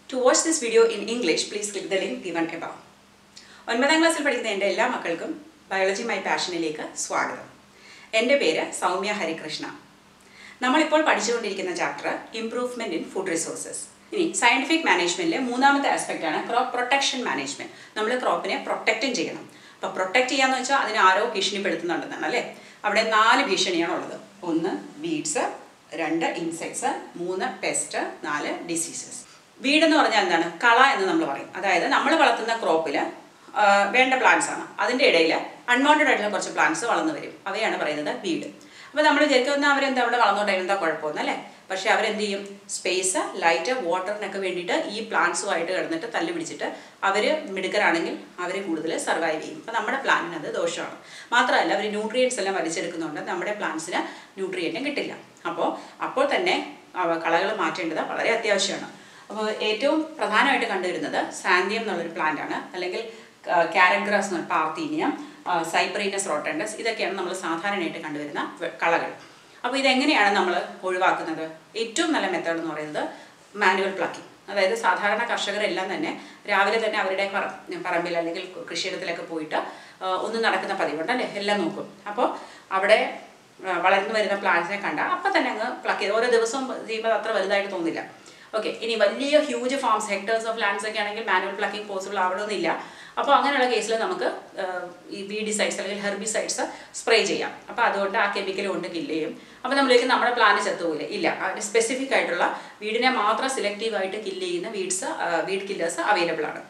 To watch this video in English, please click the link given above. ഒൻപതാം ക്ലാസ്സിൽ പഠിക്കുന്ന എൻ്റെ എല്ലാ മക്കൾക്കും ബയോളജി മൈ പാഷനിലേക്ക് സ്വാഗതം എൻ്റെ പേര് സൗമ്യ ഹരികൃഷ്ണ നമ്മളിപ്പോൾ പഠിച്ചുകൊണ്ടിരിക്കുന്ന chapter improvement in food resources ഇനി സയൻറ്റിഫിക് മാനേജ്മെൻറ്റിലെ മൂന്നാമത്തെ ആസ്പെക്റ്റ് ആണ് ക്രോപ്പ് പ്രൊട്ടക്ഷൻ മാനേജ്മെൻറ്റ് നമ്മൾ ക്രോപ്പിനെ പ്രൊട്ടക്റ്റും ചെയ്യണം അപ്പോൾ പ്രൊട്ടക്റ്റ് ചെയ്യാന്ന് വെച്ചാൽ അതിനെ ആരോ ഭീഷണിപ്പെടുത്തുന്നുണ്ടെന്നാണ് അല്ലേ അവിടെ നാല് ഭീഷണിയാണ് ഉള്ളത് ഒന്ന് വീഡ്സ് രണ്ട് ഇൻസെക്ട്സ് മൂന്ന് പെസ്റ്റ് നാല് ഡിസീസസ് വീടെന്ന് പറഞ്ഞാൽ എന്താണ് കള എന്ന് നമ്മൾ പറയും അതായത് നമ്മൾ വളർത്തുന്ന ക്രോപ്പിൽ വേണ്ട പ്ലാന്റ്സ് ആണ് അതിൻ്റെ ഇടയിൽ അൺവാണ്ടഡ് ആയിട്ടുള്ള കുറച്ച് പ്ലാന്റ്സ് വളർന്നു വരും അവയാണ് പറയുന്നത് വീട് അപ്പോൾ നമ്മൾ വിചാരിക്കുന്ന അവരെന്താ അവിടെ വളർന്നോട്ടെ എന്താ കുഴപ്പമൊന്നും അല്ലേ പക്ഷേ അവരെന്ത് ചെയ്യും സ്പേസ് ലൈറ്റ് വാട്ടറിനൊക്കെ വേണ്ടിയിട്ട് ഈ പ്ലാന്റ്സുമായിട്ട് കിടന്നിട്ട് തല്ലു പിടിച്ചിട്ട് അവർ മിടുക്കരാണെങ്കിൽ അവർ കൂടുതൽ സർവൈവ് ചെയ്യും അപ്പോൾ നമ്മുടെ പ്ലാന്റിന് അത് ദോഷമാണ് മാത്രമല്ല അവർ ന്യൂട്രിയൻസ് എല്ലാം വലിച്ചെടുക്കുന്നുണ്ട് നമ്മുടെ പ്ലാന്റ്സിന് ന്യൂട്രിയൻറ്റും കിട്ടില്ല അപ്പോൾ അപ്പോൾ തന്നെ കളകൾ മാറ്റേണ്ടത് വളരെ അത്യാവശ്യമാണ് അപ്പോൾ ഏറ്റവും പ്രധാനമായിട്ട് കണ്ടുവരുന്നത് സാന്തിയം എന്നുള്ളൊരു പ്ലാന്റ് ആണ് അല്ലെങ്കിൽ കാരഗ്രാസ് എന്ന് പാർത്തീനിയം സൈപ്രീനസ് റോട്ടൻഡസ് ഇതൊക്കെയാണ് നമ്മൾ സാധാരണയായിട്ട് കണ്ടുവരുന്ന കളകൾ അപ്പോൾ ഇതെങ്ങനെയാണ് നമ്മൾ ഒഴിവാക്കുന്നത് ഏറ്റവും നല്ല മെത്തേഡ് എന്ന് പറയുന്നത് മാനുവൽ പ്ലക്കിംഗ് അതായത് സാധാരണ കർഷകരെല്ലാം തന്നെ രാവിലെ തന്നെ അവരുടെ പറമ്പിൽ അല്ലെങ്കിൽ കൃഷിയിടത്തിലൊക്കെ പോയിട്ട് ഒന്ന് നടക്കുന്ന പതിവുണ്ട് അല്ലേ എല്ലാം നോക്കും അപ്പോൾ അവിടെ വളർന്നു വരുന്ന പ്ലാന്റ്സിനെ കണ്ട അപ്പം തന്നെ അങ്ങ് പ്ലക്ക് ചെയ്ത് ഓരോ ദിവസവും ചെയ്യുമ്പോൾ അത്ര വലുതായിട്ട് തോന്നില്ല ഓക്കെ ഇനി വലിയ huge farms hectares of lands ഒക്കെ ആണെങ്കിൽ മാനുവൽ പ്ലക്കിംഗ് പോസിബിൾ ആവണമെന്നില്ല അപ്പോൾ അങ്ങനെയുള്ള കേസിൽ നമുക്ക് ഈ വീഡിസൈഡ്സ് അല്ലെങ്കിൽ ഹെർബിസൈഡ്സ് സ്പ്രേ ചെയ്യാം അപ്പോൾ അതുകൊണ്ട് ആ കെമിക്കൽ കൊണ്ട് കില്ല് ചെയ്യും അപ്പോൾ നമ്മളിലേക്ക് നമ്മുടെ പ്ലാന്റ് ചത്തുപോയില്ല ഇല്ല അതിന് സ്പെസിഫിക് ആയിട്ടുള്ള വീടിനെ മാത്രം സെലക്റ്റീവായിട്ട് കില്ല് ചെയ്യുന്ന വീഡ്സ് വീഡ് കില്ലേഴ്സ് അവൈലബിൾ ആണ്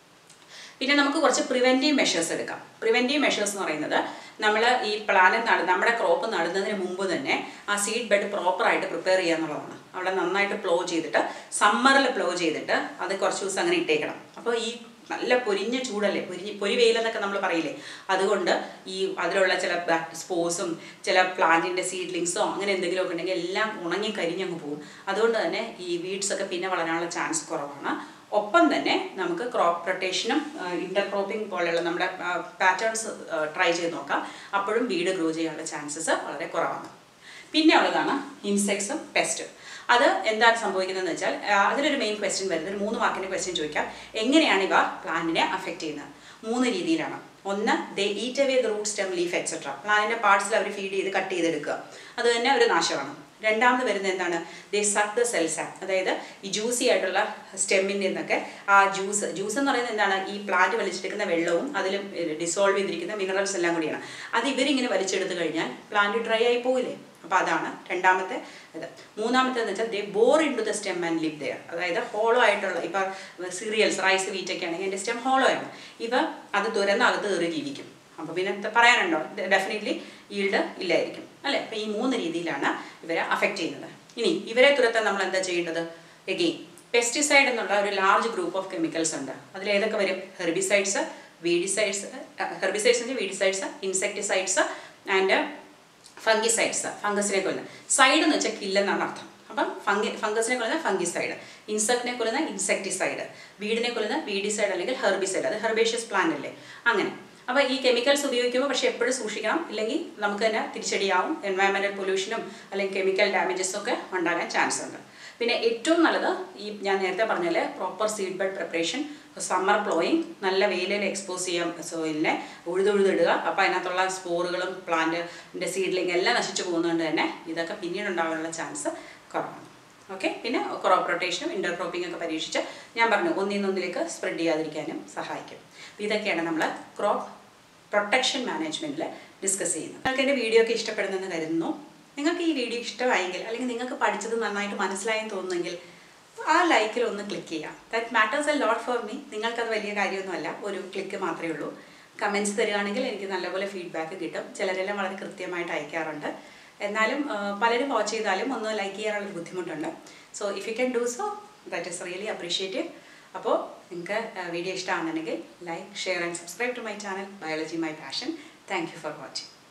പിന്നെ നമുക്ക് കുറച്ച് പ്രിവെൻറ്റീവ് മെഷേഴ്സ് എടുക്കാം പ്രിവെൻറ്റീവ് മെഷേഴ്സ് എന്ന് പറയുന്നത് നമ്മൾ ഈ പ്ലാന്റ് നട നമ്മുടെ ക്രോപ്പ് നടുന്നതിന് മുമ്പ് തന്നെ ആ സീഡ് ബെഡ് പ്രോപ്പറായിട്ട് പ്രിപ്പയർ ചെയ്യുക എന്നുള്ളതാണ് അവിടെ നന്നായിട്ട് പ്ലോ ചെയ്തിട്ട് സമ്മറിൽ പ്ലോ ചെയ്തിട്ട് അത് കുറച്ച് ദിവസം അങ്ങനെ ഇട്ടേക്കണം അപ്പോൾ ഈ നല്ല പൊരിഞ്ഞ ചൂടല്ലേ പൊരിഞ്ഞ് പൊരി വെയിലെന്നൊക്കെ നമ്മൾ പറയില്ലേ അതുകൊണ്ട് ഈ അതിലുള്ള ചില സ്പോസും ചില പ്ലാന്റിൻ്റെ സീഡ്ലിങ്സോ അങ്ങനെ എന്തെങ്കിലുമൊക്കെ ഉണ്ടെങ്കിൽ എല്ലാം ഉണങ്ങി കരിഞ്ഞങ്ങ് പോകും അതുകൊണ്ട് തന്നെ ഈ വീഡ്സ് ഒക്കെ പിന്നെ വളരാനുള്ള ചാൻസ് കുറവാണ് ഒപ്പം തന്നെ നമുക്ക് ക്രോപ്പ് പ്രൊട്ടേഷനും ഇന്റർക്രോപ്പിംഗ് പോലെയുള്ള നമ്മുടെ പാറ്റേൺസ് ട്രൈ ചെയ്ത് നോക്കാം അപ്പോഴും വീട് ഗ്രോ ചെയ്യാനുള്ള ചാൻസസ് വളരെ കുറവാണ് പിന്നെ ഉള്ളതാണ് ഇൻസെക്ട്സും പെസ്റ്റും അത് എന്താണ് സംഭവിക്കുന്നതെന്ന് വെച്ചാൽ അതിലൊരു മെയിൻ ക്വസ്റ്റ്യൻ വരുന്നത് ഒരു മൂന്ന് മാർക്കിൻ്റെ ക്വസ്റ്റ്യൻ ചോദിക്കാം എങ്ങനെയാണ് ഇവ പ്ലാന്റിനെ അഫക്റ്റ് ചെയ്യുന്നത് മൂന്ന് രീതിയിലാണ് ഒന്ന് they eat away the root stem leaf etcetera പ്ലാന്റിൻ്റെ പാർട്സിൽ അവർ ഫീഡ് ചെയ്ത് കട്ട് ചെയ്തെടുക്കുക അത് തന്നെ ഒരു നാശമാണ് രണ്ടാമത് വരുന്നത് എന്താണ് ദേ സക്ക് ദ സെൽസ് അതായത് ഈ ജ്യൂസി ആയിട്ടുള്ള സ്റ്റെമ്മിൻ്റെ നിന്നൊക്കെ ആ ജ്യൂസ് ജ്യൂസ് എന്ന് പറയുന്നത് എന്താണ് ഈ പ്ലാന്റ് വലിച്ചെടുക്കുന്ന വെള്ളവും അതിൽ ഡിസോൾവ് ചെയ്തിരിക്കുന്ന മിനറൽസ് എല്ലാം കൂടിയാണ് അത് ഇവരിങ്ങനെ വലിച്ചെടുത്ത് കഴിഞ്ഞാൽ പ്ലാന്റ് ഡ്രൈ ആയി പോകില്ലേ അപ്പോൾ അതാണ് രണ്ടാമത്തെ ഇത് മൂന്നാമത്തേന്ന് വെച്ചാൽ they bore into the stem and live there അതായത് ഹോളോ ആയിട്ടുള്ള ഇപ്പോൾ സീരിയൽസ് റൈസ് വീറ്റൊക്കെ ആണെങ്കിൽ എൻ്റെ സ്റ്റെം ഹോളോ ആണ് ഇവ അത് തുരന്നകത്ത് കയറി ജീവിക്കും അപ്പോൾ പിന്നെ പറയാനുണ്ടോ ഡെഫിനറ്റ്ലി ഈൽഡ് ഇല്ലായിരിക്കും അല്ലേ അപ്പോൾ ഈ മൂന്ന് രീതിയിലാണ് ഇവരെ അഫക്റ്റ് ചെയ്യുന്നത് ഇനി ഇവരെ തുരത്താൻ നമ്മൾ എന്താ ചെയ്യേണ്ടത് എഗെയിൻ പെസ്റ്റിസൈഡ് എന്നുള്ള ഒരു ലാർജ് ഗ്രൂപ്പ് ഓഫ് കെമിക്കൽസ് ഉണ്ട് അതിൽ ഏതൊക്കെ വരും herbicides weedicides herbicides weedicides insecticides and fungicides ഫംഗസിനെ കൊല്ലുന്ന സൈഡ് എന്ന് വെച്ചാൽ കില്ലെന്നാണ് അർത്ഥം അപ്പം ഫംഗി ഫംഗസിനെ കൊല്ലുന്ന ഫംഗിസൈഡ് ഇൻസെക്റ്റിനെ കൊല്ലുന്ന ഇൻസെക്ടിസൈഡ് വീടിനെ കൊല്ലുന്ന വീഡിസൈഡ് അല്ലെങ്കിൽ ഹെർബിസൈഡ് അത് ഹെർബേഷ്യസ് പ്ലാന്റ് അല്ലേ അങ്ങനെ അപ്പോൾ ഈ കെമിക്കൽസ് ഉപയോഗിക്കുമ്പോൾ പക്ഷേ എപ്പോഴും സൂക്ഷിക്കണം ഇല്ലെങ്കിൽ നമുക്ക് തന്നെ തിരിച്ചടിയാവും എൻവയറമെൻറ്റൽ പൊല്യൂഷനും അല്ലെങ്കിൽ കെമിക്കൽ ഡാമേജസും ഒക്കെ ഉണ്ടാകാൻ ചാൻസ് ഉണ്ട് പിന്നെ ഏറ്റവും നല്ലത് ഈ ഞാൻ നേരത്തെ പറഞ്ഞാൽ proper seed bed preparation summer ploughing നല്ല വെയിലിൽ എക്സ്പോസ് ചെയ്യാം സോയിലിനെ ഉഴുതുഴുതിടുക അപ്പോൾ അതിനകത്തുള്ള സ്പോറുകളും പ്ലാന്റിൻ്റെ സീഡ്ലിങ് എല്ലാം നശിച്ചു പോകുന്നതുകൊണ്ട് തന്നെ ഇതൊക്കെ പിന്നീട് ഉണ്ടാകാനുള്ള ചാൻസ് കുറവാണ് ഓക്കെ പിന്നെ ക്രോപ്പ് റൊട്ടേഷനും ഇൻ്റർക്രോപ്പിംഗ് ഒക്കെ പരീക്ഷിച്ച് ഞാൻ പറഞ്ഞു ഒന്നിനൊന്നിലേക്ക് സ്പ്രെഡ് ചെയ്യാതിരിക്കാനും സഹായിക്കും ഇതൊക്കെയാണ് നമ്മൾ ക്രോപ്പ് പ്രൊട്ടക്ഷൻ മാനേജ്മെൻറ്റിൽ ഡിസ്കസ് ചെയ്യുന്നത് നിങ്ങൾക്ക് എൻ്റെ വീഡിയോ ഒക്കെ ഇഷ്ടപ്പെടുന്നെന്ന് കരുതുന്നു നിങ്ങൾക്ക് ഈ വീഡിയോ ഇഷ്ടമായെങ്കിൽ അല്ലെങ്കിൽ നിങ്ങൾക്ക് പഠിച്ചത് നന്നായിട്ട് മനസ്സിലായെന്ന് തോന്നുന്നെങ്കിൽ ആ ലൈക്കിൽ ഒന്ന് ക്ലിക്ക് ചെയ്യാം that matters a lot for me നിങ്ങൾക്കത് വലിയ കാര്യമൊന്നുമല്ല ഒരു ക്ലിക്ക് മാത്രമേ ഉള്ളൂ കമൻസ് തരികയാണെങ്കിൽ എനിക്ക് നല്ലപോലെ ഫീഡ്ബാക്ക് കിട്ടും ചിലരെല്ലാം വളരെ കൃത്യമായിട്ട് അയക്കാറുണ്ട് എന്നാലും പലരും വാച്ച് ചെയ്താലും ഒന്ന് ലൈക്ക് ചെയ്യാനുള്ളൊരു ബുദ്ധിമുട്ടുണ്ട് so if you can do so that is really appreciative അപ്പോൾ നിങ്ങൾക്ക് വീഡിയോ ഇഷ്ടമാണെന്നുണ്ടെങ്കിൽ like share and subscribe to my channel biology my passion thank you for watching